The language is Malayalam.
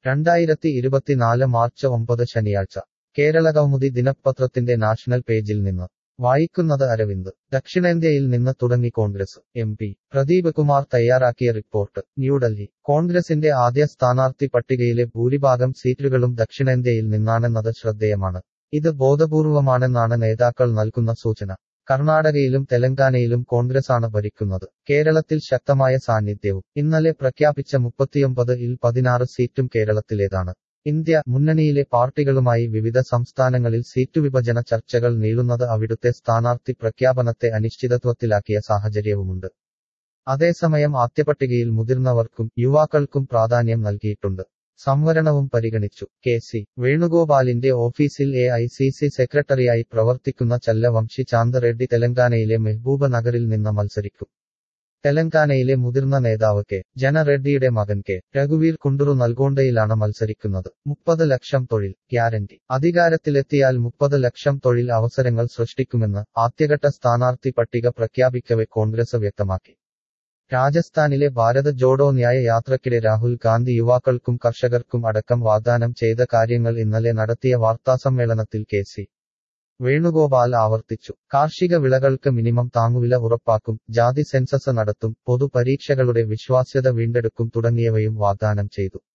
രണ്ടായിരത്തി ഇരുപത്തിനാല് മാർച്ച് ഒമ്പത് ശനിയാഴ്ച കേരളകൗമുദി ദിനപത്രത്തിന്റെ നാഷണൽ പേജിൽ നിന്ന് വായിക്കുന്നത് അരവിന്ദ് ദക്ഷിണേന്ത്യയിൽ നിന്ന് തുടങ്ങി കോൺഗ്രസ് എം പി പ്രദീപ് കുമാർ തയ്യാറാക്കിയ റിപ്പോർട്ട് ന്യൂഡൽഹി കോൺഗ്രസിന്റെ ആദ്യ സ്ഥാനാർത്ഥി പട്ടികയിലെ ഭൂരിഭാഗം സീറ്റുകളും ദക്ഷിണേന്ത്യയിൽ നിന്നാണെന്നത് ശ്രദ്ധേയമാണ് ഇത് ബോധപൂർവമാണെന്നാണ് നേതാക്കൾ നൽകുന്ന സൂചന കർണാടകയിലും തെലങ്കാനയിലും കോൺഗ്രസാണ് ഭരിക്കുന്നത് കേരളത്തിൽ ശക്തമായ സാന്നിധ്യവും ഇന്നലെ പ്രഖ്യാപിച്ച മുപ്പത്തിയൊമ്പത് ഇൽ പതിനാറ് സീറ്റും കേരളത്തിലേതാണ് ഇന്ത്യ മുന്നണിയിലെ പാർട്ടികളുമായി വിവിധ സംസ്ഥാനങ്ങളിൽ സീറ്റുവിഭജന ചർച്ചകൾ നീളുന്നത് അവിടുത്തെ സ്ഥാനാർത്ഥി പ്രഖ്യാപനത്തെ അനിശ്ചിതത്വത്തിലാക്കിയ സാഹചര്യവുമുണ്ട് അതേസമയം ആദ്യപട്ടികയിൽ മുതിർന്നവർക്കും യുവാക്കൾക്കും പ്രാധാന്യം നൽകിയിട്ടുണ്ട് സംവരണവും പരിഗണിച്ചു കെ സി വേണുഗോപാലിന്റെ ഓഫീസിൽ എ ഐ സി സി സെക്രട്ടറിയായി പ്രവർത്തിക്കുന്ന ചല്ലവംശി ചാന്ദ റെഡ്ഡി തെലങ്കാനയിലെ മെഹ്ബൂബ നഗറിൽ നിന്ന് മത്സരിക്കും തെലങ്കാനയിലെ മുതിർന്ന നേതാവ് കെ ജന റെഡ്ഡിയുടെ മകൻ കെ രഘുവീർ കുണ്ടുറു നൽഗോണ്ടയിലാണ് മത്സരിക്കുന്നത് മുപ്പത് ലക്ഷം തൊഴിൽ ഗ്യാരണ്ടി അധികാരത്തിലെത്തിയാൽ മുപ്പത് ലക്ഷം തൊഴിൽ അവസരങ്ങൾ സൃഷ്ടിക്കുമെന്ന് ആദ്യഘട്ട സ്ഥാനാർത്ഥി പട്ടിക പ്രഖ്യാപിക്കവെ കോൺഗ്രസ് വ്യക്തമാക്കി രാജസ്ഥാനിലെ ഭാരത് ജോഡോ ന്യായ യാത്രക്കിടെ രാഹുൽ ഗാന്ധി യുവാക്കൾക്കും കർഷകർക്കും അടക്കം വാഗ്ദാനം ചെയ്ത കാര്യങ്ങൾ ഇന്നലെ നടത്തിയ വാർത്താസമ്മേളനത്തിൽ കെ സി വേണുഗോപാൽ ആവർത്തിച്ചു കാർഷിക വിളകൾക്ക് മിനിമം താങ്ങുവില ഉറപ്പാക്കും ജാതി സെൻസസ് നടത്തും പൊതുപരീക്ഷകളുടെ വിശ്വാസ്യത വീണ്ടെടുക്കും തുടങ്ങിയവയും വാഗ്ദാനം ചെയ്തു